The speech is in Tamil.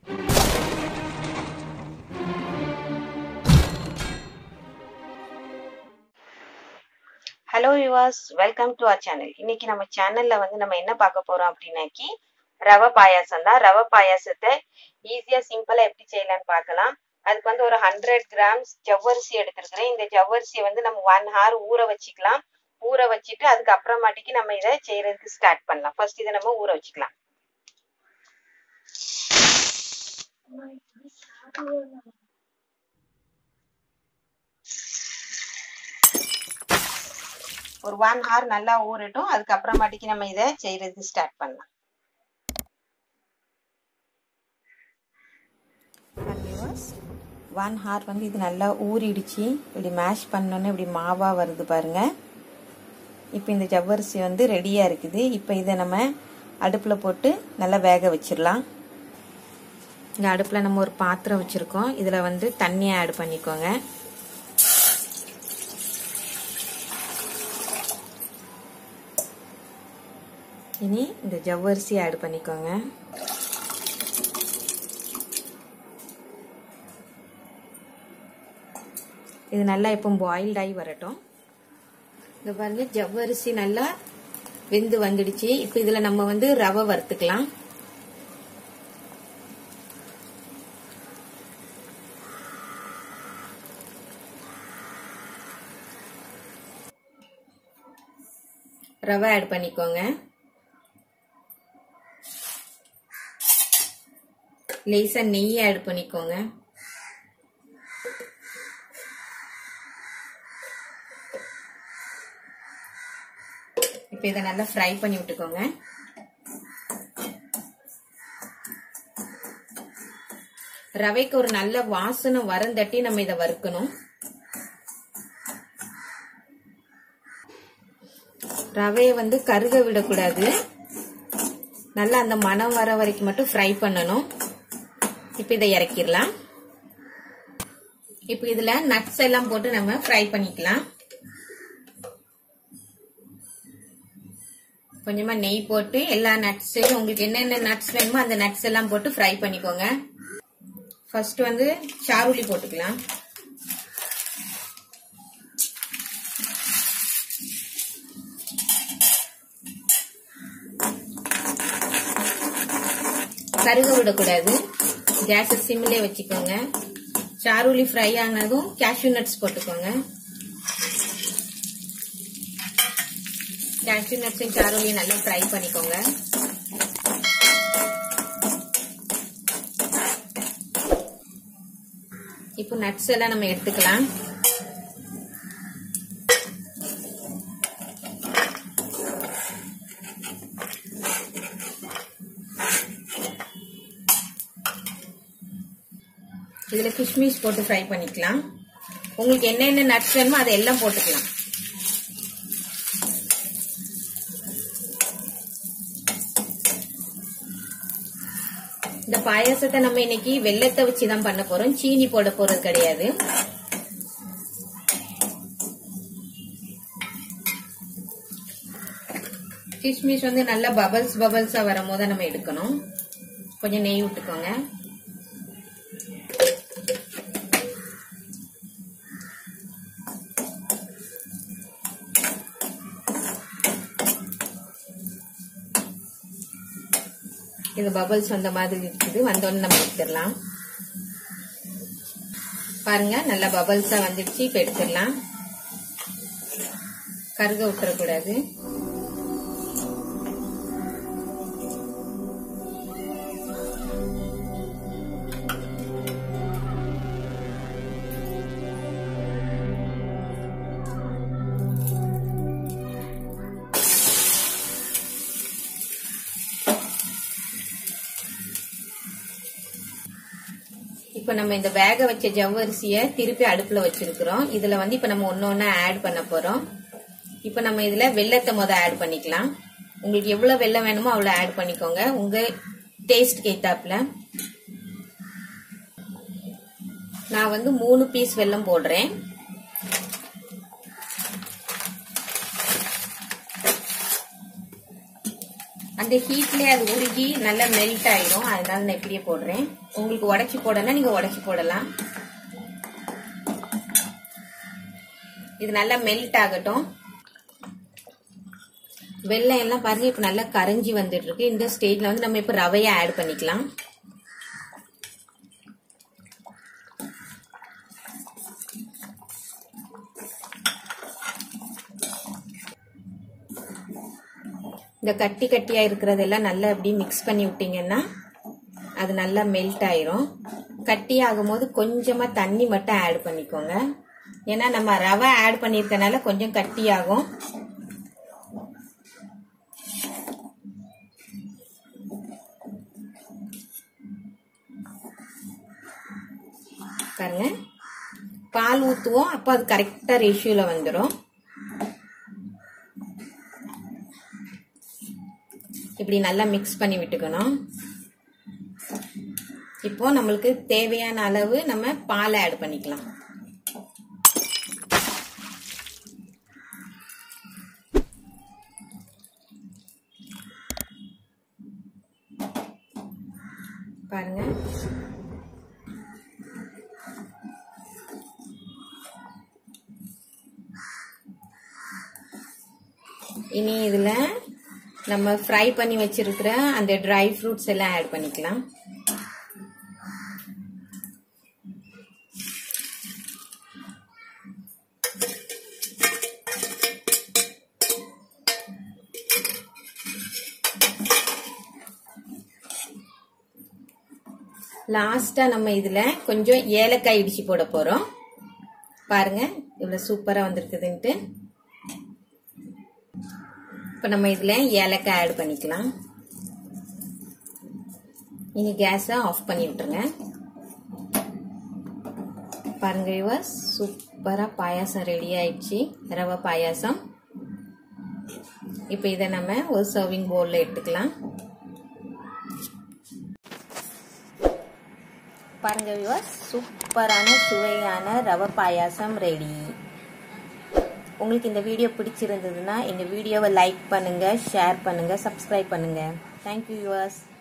ஹலோ யுவாஸ் வெல்கம் டு அவர் சேனல் இன்னைக்கு நம்ம சேனல்ல வந்து நம்ம என்ன பார்க்க போறோம் அப்படின்னாக்கி ரவை பாயாசம் தான் ரவை பாயாசத்தை ஈஸியா சிம்பிளா எப்படி செய்யலாம்னு பார்க்கலாம் அதுக்கு வந்து ஒரு ஹண்ட்ரட் கிராம்ஸ் ஜவ்வரிசி எடுத்திருக்கிறேன் இந்த ஜவ்வரிசியை வந்து நம்ம ஒன் ஹவர் ஊற வச்சுக்கலாம் ஊற வச்சுட்டு அதுக்கு அப்புறமாட்டிக்கு நம்ம இதை செய்யறதுக்கு ஸ்டார்ட் பண்ணலாம் ஃபர்ஸ்ட் இதை நம்ம ஊற வச்சுக்கலாம் ஒரு ஒன் ஹவர் நல்லா ஊறட்டும் அதுக்கப்புறமாட்டிக்கு நம்ம இதை செய்யறதுக்கு ஸ்டார்ட் பண்ணலாம் ஒன் ஹார் வந்து இது நல்லா ஊறிடுச்சு இப்படி மேஷ் பண்ணோன்னே இப்படி மாவாக வருது பாருங்க இப்போ இந்த ஜவ்வரிசி வந்து ரெடியாக இருக்குது இப்போ இதை நம்ம அடுப்பில் போட்டு நல்லா வேக வச்சிடலாம் இந்த அடுப்பில் நம்ம ஒரு பாத்திரம் வச்சுருக்கோம் இதில் வந்து தண்ணியை ஆட் பண்ணிக்கோங்க இனி இந்த ஜவ்வரிசி ஆட் பண்ணிக்கோங்க இது நல்லா இப்போ பாயில்ட் ஆகி வரட்டும் இந்த பாருங்க ஜவ்வரிசி நல்லா வெந்து வந்துடுச்சு இப்போ இதுல நம்ம வந்து ரவை வறுத்துக்கலாம் ரவை ஆட் பண்ணிக்கோங்க லேசா நெய் ஆட் பண்ணிக்கோங்க இப்போ இதை நல்லா ஃப்ரை பண்ணி விட்டுக்கோங்க ரவைக்கு ஒரு நல்ல வாசனை வரந்தட்டி நம்ம இதை வறுக்கணும் ரவையை வந்து கருக விடக்கூடாது நல்லா அந்த மனம் வர வரைக்கும் மட்டும் ஃப்ரை பண்ணணும் இப்போ இதை இறக்கிடலாம் இப்போ இதுல நட்ஸ் எல்லாம் போட்டு நம்ம ஃப்ரை பண்ணிக்கலாம் கொஞ்சமா நெய் போட்டு எல்லா நட்ஸையும் உங்களுக்கு என்னென்ன நட்ஸ் வேணுமோ அந்த நட்ஸ் எல்லாம் போட்டு ஃப்ரை பண்ணிக்கோங்க ஃபர்ஸ்ட் வந்து சாருளி போட்டுக்கலாம் கருக விடக்கூடாது கேஸ் சிம்மிலே வச்சுக்கோங்க சாருளி ஃப்ரை ஆனதும் கேஷ்யூ நட்ஸ் போட்டுக்கோங்க கேஷ்யூ நட்ஸும் சாரோலையும் நல்லா ஃப்ரை பண்ணிக்கோங்க இப்போ நட்ஸ் எல்லாம் நம்ம எடுத்துக்கலாம் இதுல கிஷ்மிஷ் போட்டு ஃப்ரை பண்ணிக்கலாம் உங்களுக்கு என்னென்ன நட்ஸ் வேணுமோ அதை எல்லாம் போட்டுக்கலாம் இந்த பாயாசத்தை நம்ம இன்னைக்கு வெள்ளத்தை வச்சு தான் பண்ண போறோம் சீனி போட போறது கிடையாது கிஷ்மிஷ் வந்து நல்லா பபல்ஸ் பபல்ஸா வரும் போது நம்ம எடுக்கணும் கொஞ்சம் நெய் விட்டுக்கோங்க இது பபல்ஸ் வந்த மாதிரி இருக்குது வந்தோன்னு நம்ம எடுத்துடலாம் பாருங்க நல்லா பபல்ஸா வந்துடுச்சு இப்ப எடுத்துடலாம் கருக விட்டுறக்கூடாது இப்ப நம்ம இந்த வேக வச்ச ஜவ்வரிசிய திருப்பி அடுப்புல வச்சிருக்கிறோம் இதுல வந்து இப்ப நம்ம ஒன்னு ஒன்னு ஆட் பண்ண போறோம் இப்ப நம்ம இதுல வெள்ளத்தை முத ஆட் பண்ணிக்கலாம் உங்களுக்கு எவ்வளவு வெள்ளம் வேணுமோ அவ்வளவு ஆட் பண்ணிக்கோங்க உங்க டேஸ்ட்க்கு ஏத்தாப்புல நான் வந்து மூணு பீஸ் வெல்லம் போடுறேன் அந்த ஹீட்லேயே அது உருகி நல்லா மெல்ட் ஆயிடும் அதனால நான் இப்படியே போடுறேன் உங்களுக்கு உடச்சி போடலாம் நீங்க உடச்சி போடலாம் இது நல்லா மெல்ட் ஆகட்டும் வெள்ளம் எல்லாம் பாருங்க இப்ப நல்லா கரைஞ்சி வந்துட்டு இருக்கு இந்த ஸ்டேஜ்ல வந்து நம்ம இப்ப ரவையை ஆட் பண்ணிக்கலாம் இந்த கட்டி கட்டியா இருக்கிறதெல்லாம் நல்லா அப்படி மிக்ஸ் பண்ணி விட்டீங்கன்னா அது நல்லா மெல்ட் ஆயிரும் கட்டி ஆகும்போது கொஞ்சமா தண்ணி மட்டும் ஆட் பண்ணிக்கோங்க ஏன்னா நம்ம ரவை ஆட் பண்ணியிருக்கனால கொஞ்சம் கட்டி ஆகும் பாருங்க பால் ஊற்றுவோம் அப்போ அது கரெக்டாக ரேஷியோவில் வந்துடும் இப்படி நல்லா மிக்ஸ் பண்ணி விட்டுக்கணும் இப்போ நம்மளுக்கு தேவையான அளவு நம்ம பாலை ஆட் பண்ணிக்கலாம் பாருங்க இனி இதுல நம்ம ஃப்ரை பண்ணி வச்சிருக்கிற அந்த ட்ரை ஃப்ரூட்ஸ் எல்லாம் ஆட் பண்ணிக்கலாம் லாஸ்டா நம்ம இதுல கொஞ்சம் ஏலக்காய் இடிச்சு போட போறோம் பாருங்க இவ்வளவு சூப்பரா வந்திருக்குதுன்ட்டு இப்போ நம்ம இதில் ஏலக்காய் ஆட் பண்ணிக்கலாம் இனி கேஸை ஆஃப் பண்ணி விட்டுருங்க பாருங்க வியூவர்ஸ் சூப்பராக பாயாசம் ரெடி ஆயிடுச்சு ரவை பாயாசம் இப்போ இதை நம்ம ஒரு சர்விங் பவுலில் எடுத்துக்கலாம் பாருங்க வியூவர்ஸ் சூப்பரான சுவையான ரவை பாயாசம் ரெடி உங்களுக்கு இந்த வீடியோ பிடிச்சிருந்ததுன்னா எங்கள் வீடியோவை லைக் பண்ணுங்கள் ஷேர் பண்ணுங்கள் சப்ஸ்கிரைப் பண்ணுங்கள் தேங்க்யூ யூவர்ஸ்